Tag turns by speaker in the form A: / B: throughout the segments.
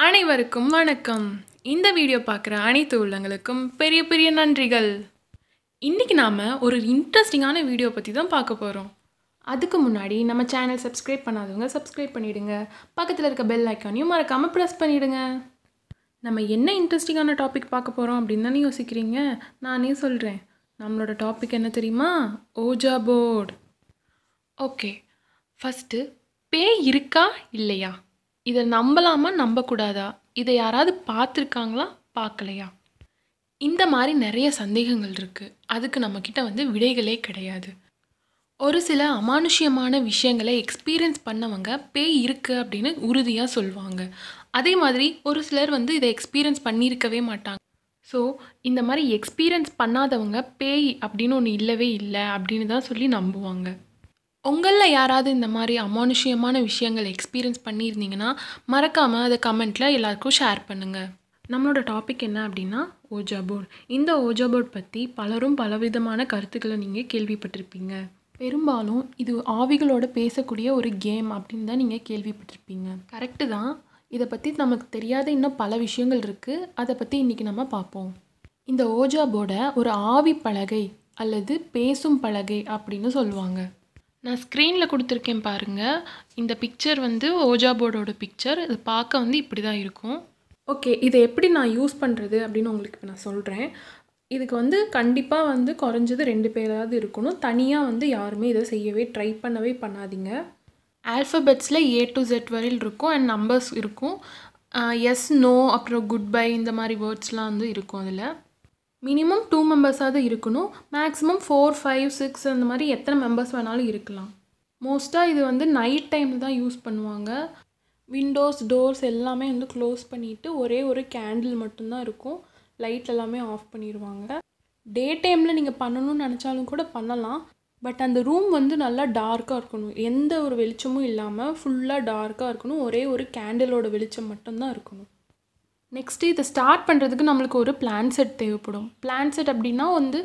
A: அனைவருக்கும் வணக்கம் இந்த வீடியோ பார்க்குற அனைத்து உள்ளங்களுக்கும் பெரிய பெரிய நன்றிகள் இன்றைக்கி நாம் ஒரு இன்ட்ரெஸ்டிங்கான வீடியோ பற்றி தான் பார்க்க போகிறோம் அதுக்கு முன்னாடி நம்ம சேனல் சப்ஸ்கிரைப் பண்ணாதவங்க சப்ஸ்கிரைப் பண்ணிவிடுங்க பக்கத்தில் இருக்க பெல் ஐக்கானையும் மறக்காமல் ப்ரெஸ் பண்ணிவிடுங்க நம்ம என்ன இன்ட்ரெஸ்டிங்கான டாபிக் பார்க்க போகிறோம் அப்படின்னு தானே யோசிக்கிறீங்க நானே சொல்கிறேன் நம்மளோட டாபிக் என்ன தெரியுமா ஓஜா போர்டு ஓகே ஃபஸ்ட்டு பேய் இருக்கா இல்லையா இதை நம்பலாமா நம்பக்கூடாதா இதை யாராவது பார்த்துருக்காங்களா பார்க்கலையா இந்த மாதிரி நிறைய சந்தேகங்கள் இருக்குது அதுக்கு நம்மக்கிட்ட வந்து விடைகளே கிடையாது ஒரு சில அமானுஷ்யமான விஷயங்களை எக்ஸ்பீரியன்ஸ் பண்ணவங்க பேய் இருக்குது அப்படின்னு உறுதியாக சொல்லுவாங்க அதே மாதிரி ஒரு சிலர் வந்து இதை எக்ஸ்பீரியன்ஸ் பண்ணியிருக்கவே மாட்டாங்க ஸோ இந்த மாதிரி எக்ஸ்பீரியன்ஸ் பண்ணாதவங்க பேய் அப்படின்னு ஒன்று இல்லவே இல்லை அப்படின்னு தான் சொல்லி நம்புவாங்க உங்களில் யாராவது இந்த மாதிரி அமானுஷ்யமான விஷயங்கள் எக்ஸ்பீரியன்ஸ் பண்ணியிருந்தீங்கன்னா மறக்காமல் அதை கமெண்ட்டில் எல்லாருக்கும் ஷேர் பண்ணுங்கள் நம்மளோட டாபிக் என்ன அப்படின்னா ஓஜா போர்ட் இந்த ஓஜா போர்ட் பற்றி பலரும் பலவிதமான கருத்துக்களை நீங்கள் கேள்விப்பட்டிருப்பீங்க பெரும்பாலும் இது ஆவிகளோட பேசக்கூடிய ஒரு கேம் அப்படின்னு தான் நீங்கள் கேள்விப்பட்டிருப்பீங்க கரெக்டு தான் இதை பற்றி நமக்கு தெரியாத இன்னும் பல விஷயங்கள் இருக்குது அதை பற்றி இன்றைக்கி நம்ம பார்ப்போம் இந்த ஓஜா போர்டை ஒரு ஆவி பலகை அல்லது பேசும் பலகை அப்படின்னு சொல்லுவாங்க நான் ஸ்க்ரீனில் கொடுத்துருக்கேன் பாருங்கள் இந்த பிக்சர் வந்து ஓஜா போர்டோட பிக்சர் இது பார்க்க வந்து இப்படி தான் இருக்கும் ஓகே இதை எப்படி நான் யூஸ் பண்ணுறது அப்படின்னு உங்களுக்கு இப்போ நான் சொல்கிறேன் இதுக்கு வந்து கண்டிப்பாக வந்து குறைஞ்சது ரெண்டு பேராவது இருக்கணும் தனியாக வந்து யாருமே இதை செய்யவே ட்ரை பண்ணவே பண்ணாதீங்க ஆல்ஃபபெட்ஸில் ஏ டு ஜெட் வரையில் இருக்கும் அண்ட் நம்பர்ஸ் இருக்கும் எஸ் நோ அப்புறம் குட் பை இந்த மாதிரி வேர்ட்ஸ்லாம் வந்து இருக்கும் அதில் மினிமம் டூ மெம்பர்ஸாவது இருக்கணும் மேக்ஸிமம் ஃபோர் ஃபைவ் சிக்ஸ் அந்த மாதிரி எத்தனை மெம்பர்ஸ் வேணாலும் இருக்கலாம் மோஸ்ட்டாக இது வந்து நைட் டைமில் தான் யூஸ் பண்ணுவாங்க விண்டோஸ் டோர்ஸ் எல்லாமே வந்து க்ளோஸ் பண்ணிவிட்டு ஒரே ஒரு கேண்டில் மட்டும்தான் இருக்கும் லைட் எல்லாமே ஆஃப் பண்ணிடுவாங்க டே டைமில் நீங்கள் பண்ணணும்னு நினச்சாலும் கூட பண்ணலாம் பட் அந்த ரூம் வந்து நல்லா டார்க்காக இருக்கணும் எந்த ஒரு வெளிச்சமும் இல்லாமல் ஃபுல்லாக டார்க்காக இருக்கணும் ஒரே ஒரு கேண்டிலோட வெளிச்சம் மட்டும்தான் இருக்கணும் நெக்ஸ்ட்டு இதை ஸ்டார்ட் பண்ணுறதுக்கு நம்மளுக்கு ஒரு பிளான் செட் தேவைப்படும் பிளான் செட் அப்படின்னா வந்து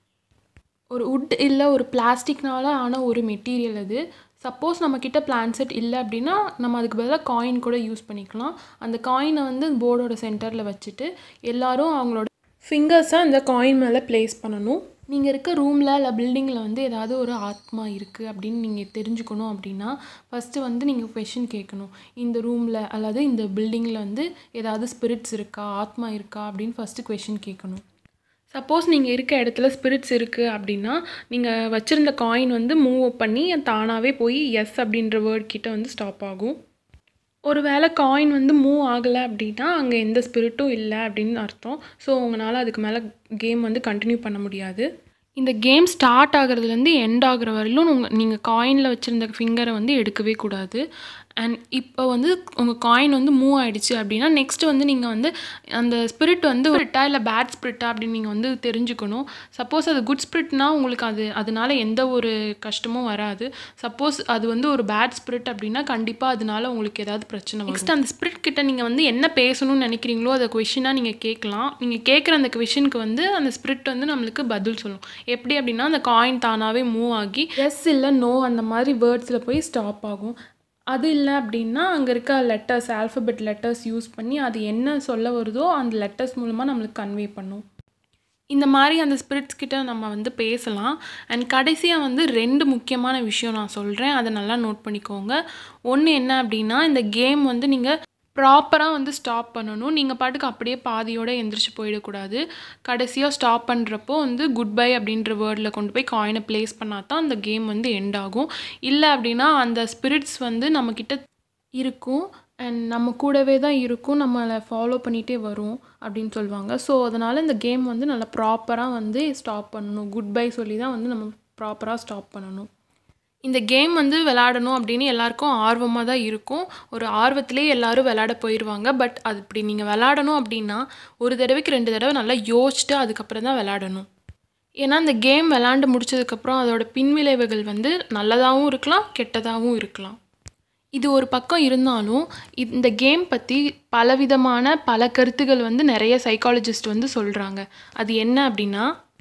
A: ஒரு உட் இல்லை ஒரு பிளாஸ்டிக்னால ஆன ஒரு மெட்டீரியல் அது சப்போஸ் நம்மக்கிட்ட பிளான் செட் இல்லை அப்படின்னா நம்ம அதுக்கு பதிலாக காயின் கூட யூஸ் பண்ணிக்கலாம் அந்த காயினை வந்து போர்டோட சென்டரில் வச்சுட்டு எல்லோரும் அவங்களோட ஃபிங்கர்ஸை அந்த காயின் மேலே ப்ளேஸ் பண்ணணும் நீங்கள் இருக்க ரூமில் இல்லை பில்டிங்கில் வந்து ஏதாவது ஒரு ஆத்மா இருக்குது அப்படின்னு நீங்கள் தெரிஞ்சுக்கணும் அப்படின்னா ஃபஸ்ட்டு வந்து நீங்கள் கொஷின் கேட்கணும் இந்த ரூமில் அல்லது இந்த பில்டிங்கில் வந்து ஏதாவது ஸ்பிரிட்ஸ் இருக்கா ஆத்மா இருக்கா அப்படின்னு ஃபஸ்ட்டு கொஷின் கேட்கணும் சப்போஸ் நீங்கள் இருக்க இடத்துல ஸ்பிரிட்ஸ் இருக்குது அப்படின்னா நீங்கள் வச்சுருந்த காயின் வந்து மூவ் பண்ணி தானாகவே போய் எஸ் அப்படின்ற வேர்ட் கிட்ட வந்து ஸ்டாப் ஆகும் ஒரு வேளை காயின் வந்து மூவ் ஆகலை அப்படின்னா அங்கே எந்த ஸ்பிரிட்டும் இல்லை அப்படின்னு அர்த்தம் ஸோ உங்களால் அதுக்கு மேலே கேம் வந்து கண்டினியூ பண்ண முடியாது இந்த கேம் ஸ்டார்ட் ஆகிறதுலேருந்து எண்ட் ஆகிற வரையிலும் உங்கள் நீங்கள் காயினில் வச்சுருந்த ஃபிங்கரை வந்து எடுக்கவே கூடாது அண்ட் இப்போ வந்து உங்கள் காயின் வந்து மூவ் ஆகிடுச்சு அப்படின்னா நெக்ஸ்ட்டு வந்து நீங்கள் வந்து அந்த ஸ்பிரிட் வந்து ஸ்பிரிட்டா இல்லை பேட் ஸ்பிரிட்டா அப்படின்னு நீங்கள் வந்து தெரிஞ்சுக்கணும் சப்போஸ் அது குட் ஸ்பிரிட்னா உங்களுக்கு அது அதனால எந்த ஒரு கஷ்டமும் வராது சப்போஸ் அது வந்து ஒரு பேட் ஸ்பிரிட் அப்படின்னா கண்டிப்பாக அதனால உங்களுக்கு ஏதாவது பிரச்சனை வரும் நெக்ஸ்ட் அந்த ஸ்பிரிட் கிட்ட நீங்கள் வந்து என்ன பேசணும்னு நினைக்கிறீங்களோ அதை கொஷினாக நீங்கள் கேட்கலாம் நீங்கள் கேட்குற அந்த கொஷினுக்கு வந்து அந்த ஸ்பிரிட் வந்து நம்மளுக்கு பதில் சொல்லும் எப்படி அப்படின்னா அந்த காயின் தானாகவே மூவ் ஆகி எஸ் இல்லை நோ அந்த மாதிரி வேர்ட்ஸில் போய் ஸ்டாப் ஆகும் அது இல்லை அப்படின்னா அங்கே இருக்க லெட்டர்ஸ் ஆல்ஃபபெட் லெட்டர்ஸ் யூஸ் பண்ணி அது என்ன சொல்ல வருதோ அந்த லெட்டர்ஸ் மூலமாக நம்மளுக்கு கன்வே பண்ணும் இந்த மாதிரி அந்த ஸ்பிரிட்ஸ் கிட்ட நம்ம வந்து பேசலாம் அண்ட் கடைசியாக வந்து ரெண்டு முக்கியமான விஷயம் நான் சொல்கிறேன் அதை நல்லா நோட் பண்ணிக்கோங்க ஒன்று என்ன அப்படின்னா இந்த கேம் வந்து நீங்கள் ப்ராப்பராக வந்து ஸ்டாப் பண்ணணும் நீங்கள் பாட்டுக்கு அப்படியே பாதியோடு எந்திரிச்சு போயிடக்கூடாது கடைசியாக ஸ்டாப் பண்ணுறப்போ வந்து குட் பை அப்படின்ற வேர்டில் கொண்டு போய் காயினை ப்ளேஸ் பண்ணால் தான் அந்த கேம் வந்து எண்ட் ஆகும் இல்லை அப்படின்னா அந்த ஸ்பிரிட்ஸ் வந்து நம்மக்கிட்ட இருக்கும் அண்ட் நம்ம கூடவே தான் இருக்கும் நம்மளை ஃபாலோ பண்ணிகிட்டே வரும் அப்படின்னு சொல்லுவாங்க ஸோ அதனால் இந்த கேம் வந்து நல்லா ப்ராப்பராக வந்து ஸ்டாப் பண்ணணும் குட் பை சொல்லி தான் வந்து நம்ம ப்ராப்பராக ஸ்டாப் பண்ணணும் இந்த கேம் வந்து விளாடணும் அப்படின்னு எல்லாருக்கும் ஆர்வமாக தான் இருக்கும் ஒரு ஆர்வத்திலே எல்லோரும் விளாட போயிடுவாங்க பட் அது இப்படி நீங்கள் விளாடணும் அப்படின்னா ஒரு தடவைக்கு ரெண்டு தடவை நல்லா யோசிச்சுட்டு அதுக்கப்புறம் தான் விளாடணும் ஏன்னா இந்த கேம் விளாண்டு முடிச்சதுக்கப்புறம் அதோட பின்விளைவுகள் வந்து நல்லதாகவும் இருக்கலாம் கெட்டதாகவும் இருக்கலாம் இது ஒரு பக்கம் இருந்தாலும் இந்த கேம் பற்றி பலவிதமான பல கருத்துகள் வந்து நிறைய சைக்காலஜிஸ்ட் வந்து சொல்கிறாங்க அது என்ன அப்படின்னா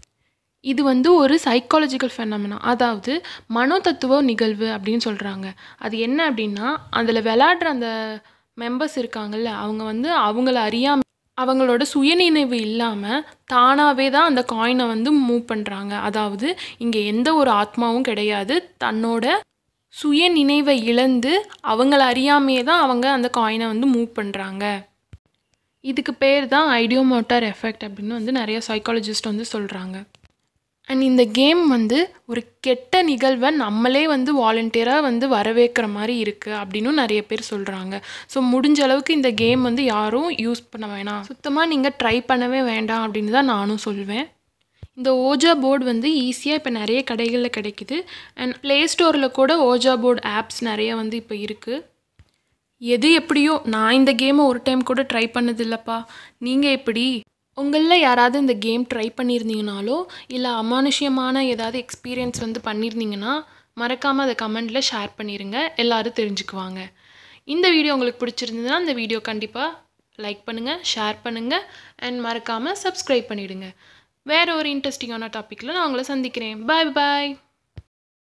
A: இது வந்து ஒரு சைக்காலஜிக்கல் ஃபெனமினா அதாவது மனோதத்துவ நிகழ்வு அப்படின்னு சொல்கிறாங்க அது என்ன அப்படின்னா அதில் விளாடுற அந்த மெம்பர்ஸ் இருக்காங்கல்ல அவங்க வந்து அவங்கள அறியாம அவங்களோட சுயநினைவு இல்லாமல் தானாகவே தான் அந்த காயினை வந்து மூவ் பண்ணுறாங்க அதாவது இங்கே எந்த ஒரு ஆத்மாவும் கிடையாது தன்னோட சுய நினைவை இழந்து அவங்கள அறியாமையே தான் அவங்க அந்த காயினை வந்து மூவ் பண்ணுறாங்க இதுக்கு பேர் தான் ஐடியோமோட்டார் எஃபெக்ட் அப்படின்னு வந்து நிறைய சைக்காலஜிஸ்ட் வந்து சொல்கிறாங்க அண்ட் இந்த கேம் வந்து ஒரு கெட்ட நிகழ்வை நம்மளே வந்து வாலண்டியராக வந்து வரவேற்கிற மாதிரி இருக்குது அப்படின்னு நிறைய பேர் சொல்கிறாங்க ஸோ முடிஞ்ச அளவுக்கு இந்த கேம் வந்து யாரும் யூஸ் பண்ண வேணாம் சுத்தமாக நீங்கள் ட்ரை பண்ணவே வேண்டாம் அப்படின்னு தான் நானும் சொல்வேன் இந்த ஓஜா போர்டு வந்து ஈஸியாக இப்போ நிறைய கடைகளில் கிடைக்குது அண்ட் ப்ளே ஸ்டோரில் கூட ஓஜா போர்டு ஆப்ஸ் நிறைய வந்து இப்போ இருக்குது எது எப்படியோ நான் இந்த கேமை ஒரு டைம் கூட ட்ரை பண்ணதில்லப்பா நீங்கள் எப்படி உங்களில் யாராவது இந்த கேம் ட்ரை பண்ணியிருந்தீங்கனாலோ இல்லை அமானுஷ்யமான ஏதாவது எக்ஸ்பீரியன்ஸ் வந்து பண்ணியிருந்தீங்கன்னா மறக்காமல் அதை கமெண்டில் ஷேர் பண்ணிடுங்க எல்லோரும் தெரிஞ்சுக்குவாங்க இந்த வீடியோ உங்களுக்கு பிடிச்சிருந்ததுன்னா இந்த வீடியோ கண்டிப்பாக லைக் பண்ணுங்கள் ஷேர் பண்ணுங்கள் அண்ட் மறக்காமல் சப்ஸ்கிரைப் பண்ணிவிடுங்க வேறு ஒரு இன்ட்ரெஸ்டிங்கான டாப்பிக்கில் நான் உங்களை சந்திக்கிறேன் பாய் பாய்